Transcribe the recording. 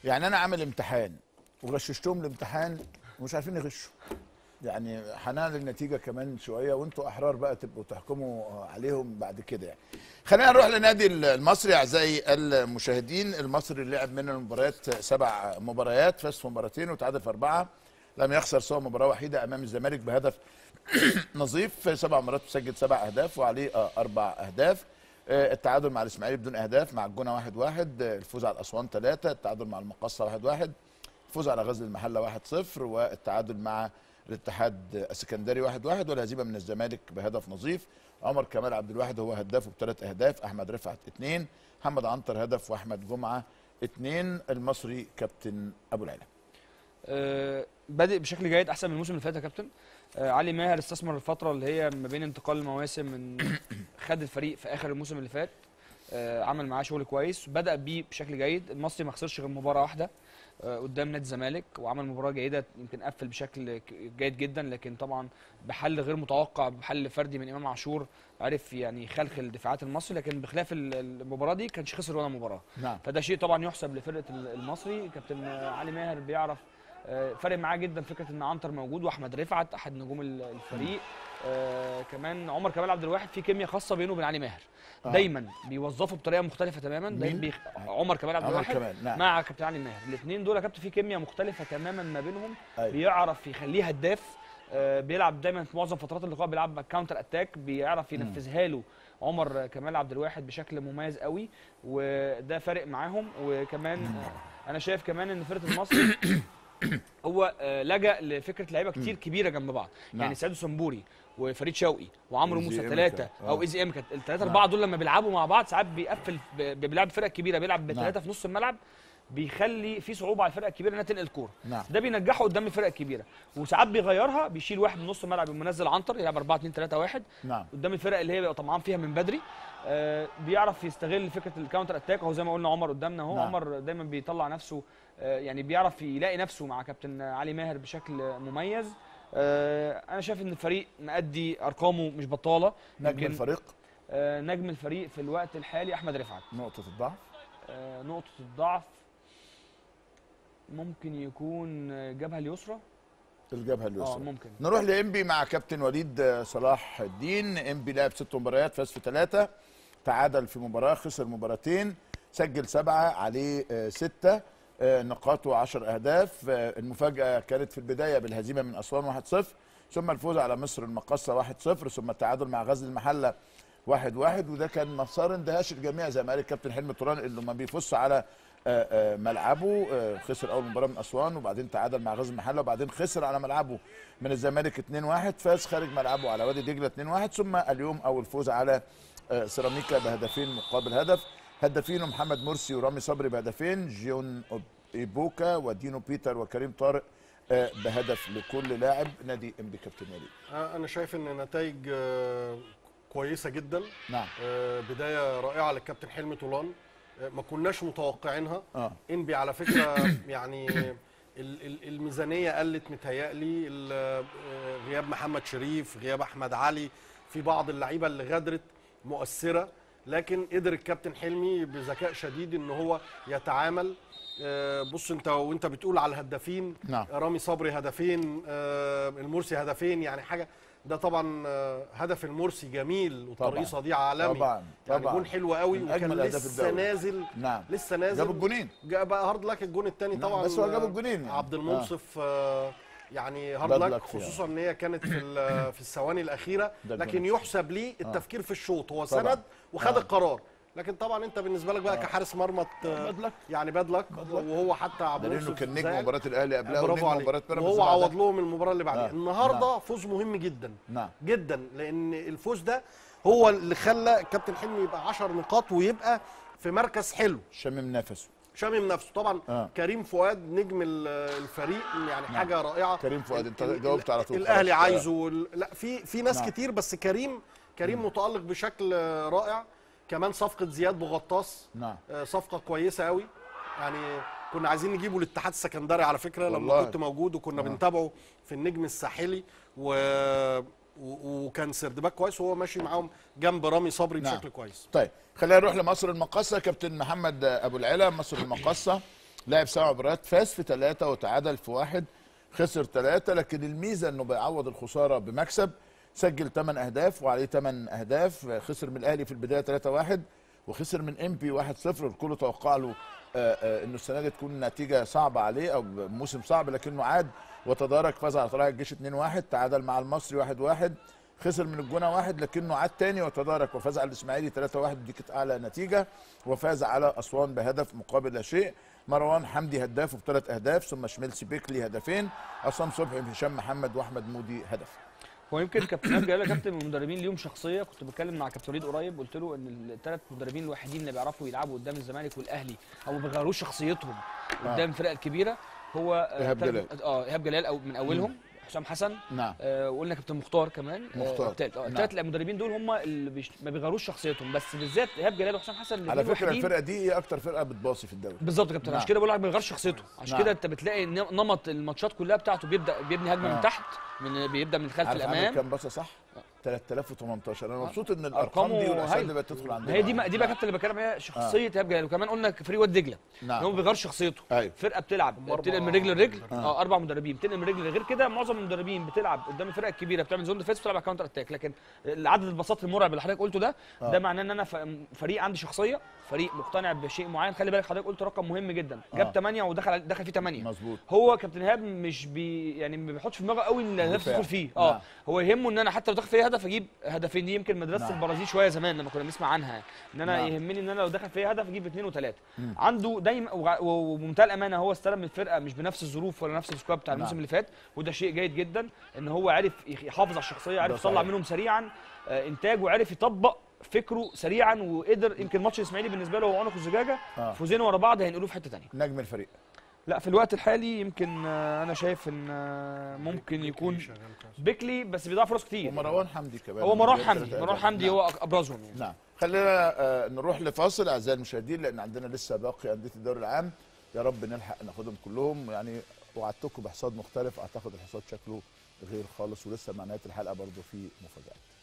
يعني انا عامل امتحان وغششتهم الامتحان ومش عارفين يغشوا يعني هنعلن النتيجه كمان شويه وانتوا احرار بقى تبقوا تحكموا عليهم بعد كده يعني خلينا نروح لنادي المصري اعزائي المشاهدين المصري لعب من المباريات سبع مباريات فاز في مباراتين وتعادل في اربعه لم يخسر سوى مباراه وحيده امام الزمالك بهدف نظيف في سبع مرات مسجل سبع اهداف وعليه آه، اربع اهداف آه، التعادل مع الاسماعيلي بدون اهداف مع الجونه واحد واحد آه، الفوز على الاسوان ثلاثه التعادل مع المقصه واحد واحد الفوز على غزل المحله واحد صفر والتعادل مع الاتحاد السكندري واحد واحد والهزيمه من الزمالك بهدف نظيف عمر كمال عبد الواحد هو هدافه بثلاث اهداف احمد رفعت اثنين محمد عنتر هدف واحمد جمعه اثنين المصري كابتن ابو العلا آه، بادئ بشكل جيد احسن من الموسم اللي فات يا كابتن آه، علي ماهر استثمر الفتره اللي هي ما بين انتقال المواسم من خد الفريق في اخر الموسم اللي فات آه، عمل معاه شغل كويس بدا بيه بشكل جيد المصري ما خسرش غير مباراه واحده آه، قدام نادي الزمالك وعمل مباراه جيده يمكن قفل بشكل ك- جيد جدا لكن طبعا بحل غير متوقع بحل فردي من امام عاشور عرف يعني يخلخل دفاعات المصري لكن بخلاف ال- المباراه دي كانش خسر ولا مباراه نعم فده شيء طبعا يحسب لفرقه المصري كابتن علي ماهر بيعرف آه، فارق معاه جدا فكره ان عنتر موجود واحمد رفعت احد نجوم ال- الفريق آه كمان عمر كمال عبد الواحد في كيمياء خاصه بينه وبين علي ماهر آه. دايما بيوظفه بطريقه مختلفه تماما دايما مين؟ بيخ... عمر كمال عبد عمر الواحد كمال نعم مع كابتن علي ماهر الاثنين دول يا كابتن في كيمياء مختلفه تماما ما بينهم أيوة. بيعرف يخليه هداف آه، بيلعب دايما في معظم فترات اللقاء بيلعب كاونتر اتاك بيعرف ينفذها له عمر كمال عبد الواحد بشكل مميز قوي وده فارق معاهم وكمان آه، انا شايف كمان ان فرقه المصري هو آه، لجأ لفكره لعيبه كتير كبيره جنب بعض نعم. يعني سعيد سمبوري وفريد شوقي وعمرو وإيزي موسى إمكا. ثلاثه آه. او ايزي امكا الثلاثه نعم. اربعه دول لما بيلعبوا مع بعض ساعات بيقفل ب- بيلعب فرقه كبيره بيلعب نعم. بثلاثه في نص الملعب بيخلي في صعوبه على الفرقه الكبيره انها تنقل الكوره نعم ده بينجحه قدام الفرقه الكبيره وساعات بيغيرها بيشيل واحد من نص الملعب ومنزل عنتر يلعب 4 2 3 1 نعم قدام الفرق اللي هي بيبقى طمعان فيها من بدري آه بيعرف يستغل فكره الكاونتر اتاك اهو زي ما قلنا عمر قدامنا اهو نعم. عمر دايما بيطلع نفسه آه يعني بيعرف يلاقي نفسه مع كابتن علي ماهر بشكل مميز آه انا شايف ان الفريق مأدي ارقامه مش بطاله نجم يمكن الفريق آه نجم الفريق في الوقت الحالي احمد رفعت نقطه الضعف آه نقطه الضعف ممكن يكون الجبهه اليسرى الجبهه اه اليسرى ممكن نروح لانبي مع كابتن وليد صلاح الدين انبي لعب ست مباريات فاز في ثلاثه تعادل في مباراه خسر مباراتين سجل سبعه عليه آه، سته آه، نقاطه 10 اهداف آه، المفاجاه كانت في البدايه بالهزيمه من اسوان 1-0 ثم الفوز على مصر المقصه 1-0 ثم التعادل مع غزل المحله واحد واحد وده كان مسار اندهاش الجميع زي ما قال الكابتن حلمي طولان انه ما بيفص على آه، آه، ملعبه آه، خسر اول مباراه من اسوان وبعدين تعادل مع غزل المحله وبعدين خسر على ملعبه من الزمالك 2-1 فاز خارج ملعبه على وادي دجله 2-1 ثم اليوم اول فوز على آه، سيراميكا بهدفين مقابل هدف هدافينه محمد مرسي ورامي صبري بهدفين جيون ايبوكا ودينو بيتر وكريم طارق آه، بهدف لكل لاعب نادي انبي كابتن وليد انا شايف ان نتائج آه، كويسه جدا نعم آه، بدايه رائعه للكابتن حلمي طولان آه، ما كناش متوقعينها اه انبي على فكره يعني ال- ال- الميزانيه قلت متهيألي ال- آه، غياب محمد شريف غياب احمد علي في بعض اللعيبه اللي غادرت مؤثره لكن قدر الكابتن حلمي بذكاء شديد ان هو يتعامل آه، بص انت وانت بتقول على الهدافين نعم رامي صبري هدفين آه، المرسي هدفين يعني حاجه ده طبعا آه، هدف المرسي جميل والترقيصه دي عالمي طبعا يعني طبعا جون حلو قوي من وكان أجمل أهداف لسه الدوري. نازل نعم لسه نازل جاب الجونين جا- بقى هارد لك الجون الثاني نعم، طبعا بس هو جاب آه، الجونين يعني. عبد المنصف آه، يعني Bad هارد لك luck فيها. خصوصا ان هي كانت في ال- في الثواني الاخيره ده لكن الجون. يحسب ليه التفكير في الشوط هو طبعاً. سند وخد آه. القرار لكن طبعا انت بالنسبه لك بقى آه. كحارس مرمى ت- باد لك يعني باد لك Bad luck. وهو حتى عبد لانه المنصف كان نجم زعل. مباراه الاهلي قبلها برافو ونجم عليك مباراه بيراميدز وهو بعدها. عوض لهم المباراه اللي بعدها آه. النهارده نعم. فوز مهم جدا نعم جدا لان الفوز ده هو اللي خلى الكابتن حلمي يبقى 10 نقاط ويبقى في مركز حلو شمم نفسه شامم نفسه طبعا آه. كريم فؤاد نجم ال- الفريق يعني حاجه رائعه كريم فؤاد انت ال- جاوبت على طول الاهلي خلاص. عايزه وال- لا في في ناس نعم. كتير بس كريم كريم متالق بشكل رائع كمان صفقه زياد بوغطاس نعم آه، صفقه كويسه قوي يعني كنا عايزين نجيبه للاتحاد السكندري على فكره لما والله. كنت موجود وكنا آه. بنتابعه في النجم الساحلي و... و... وكان سردباك كويس وهو ماشي معاهم جنب رامي صبري نعم. بشكل كويس طيب خلينا نروح لمصر المقاصه كابتن محمد ابو العلا مصر المقاصه لعب سبع مباريات فاز في ثلاثه وتعادل في واحد خسر ثلاثه لكن الميزه انه بيعوض الخساره بمكسب سجل 8 اهداف وعليه 8 اهداف خسر من الاهلي في البدايه 3 1 وخسر من ام بي 1 0 الكل توقع له آه، آه، انه السنه دي تكون نتيجه صعبه عليه او موسم صعب لكنه عاد وتدارك فاز على طلائع الجيش 2 1 تعادل مع المصري 1 1 خسر من الجونه واحد لكنه عاد تاني وتدارك وفاز على الاسماعيلي 3 1 دي كانت اعلى نتيجه وفاز على اسوان بهدف مقابل لا شيء مروان حمدي هدافه بثلاث اهداف ثم شميلسي بيكلي هدفين عصام صبحي هشام محمد واحمد مودي هدف هو يمكن كابتن جلال يا كابتن من المدربين ليهم شخصيه كنت بتكلم مع كابتن وليد قريب قلت له ان الثلاث مدربين الوحيدين اللي بيعرفوا يلعبوا قدام الزمالك والاهلي او ما بيغيروش شخصيتهم قدام الفرق الكبيره هو آه، إيهاب تلات- جلال. اه ايهاب جلال او من اولهم حسام حسن نعم آه وقلنا كابتن مختار كمان مختار. آه التالت اه نعم. الثلاث المدربين دول هم اللي بيش... ما بيغيروش شخصيتهم بس بالذات ايهاب جلال وحسام حسن على الاتنين فكره وحيدين. الفرقه دي هي اكتر فرقه بتباصي في الدوري بالظبط يا كابتن نعم. عشان كده بقول لك ما بيغيرش شخصيته عشان نعم. كده انت بتلاقي ن- نمط الماتشات كلها بتاعته بيبدا بيبني هجمه آه. من تحت من بيبدا من خلف عارف عامل الامام كام باصه صح 3018 انا آه. مبسوط ان الارقام دي أرقامه والاسئله هايلة. اللي بقت تدخل عندنا هي دي ما دي بقى كابتن اللي بتكلم عليها شخصيه ايهاب جلال وكمان قلنا فريق واد دجله ان هو نعم ما بيغيرش شخصيته ايوه فرقه بتلعب هم بتنقل من أربعة رجل لرجل مدربين. اه اربع مدربين بتنقل من رجل لغير كده معظم المدربين بتلعب قدام الفرق الكبيره بتعمل زون ديفينس بتلعب على كاونتر اتاك لكن عدد الباصات المرعب اللي حضرتك قلته ده آه. ده معناه ان انا ف- فريق عندي شخصيه فريق مقتنع بشيء معين خلي بالك حضرتك قلت رقم مهم جدا جاب آه. 8 ودخل دخل فيه 8 مظبوط هو كابتن ايهاب مش بي يعني ما بيحطش في دماغه قوي ان الهدف دفاع. يدخل فيه اه نعم. هو يهمه ان انا حتى لو دخل فيا هدف اجيب هدفين دي يمكن مدرسه نعم. البرازيل شويه زمان لما كنا بنسمع عنها ان انا نعم. يهمني ان انا لو دخل فيا هدف اجيب اثنين وثلاثه مم. عنده دايما وغ- و- وبمنتهى الامانه هو استلم الفرقه مش بنفس الظروف ولا نفس السكواد بتاع نعم. الموسم اللي فات وده شيء جيد جدا ان هو عرف يخ- يحافظ على الشخصيه ده عرف يطلع صحيح. منهم سريعا آه، انتاج وعرف يطبق فكره سريعا وقدر يمكن ماتش الاسماعيلي بالنسبه له هو عنق الزجاجه آه. فوزين ورا بعض هينقلوه في حته ثانيه نجم الفريق لا في الوقت الحالي يمكن آه، انا شايف ان آه، ممكن يكون شغال كويس. بيكلي بس بيضيع فرص كتير ومروان حمدي كمان هو مروان جاب حمدي ثلاثة مروان أهداف. حمدي نعم. هو ابرزهم يعني نعم خلينا آه، نروح لفاصل اعزائي المشاهدين لان عندنا لسه باقي انديه الدوري العام يا رب نلحق ناخدهم كلهم يعني وعدتكم بحصاد مختلف اعتقد الحصاد شكله غير خالص ولسه مع نهايه الحلقه برضه في مفاجات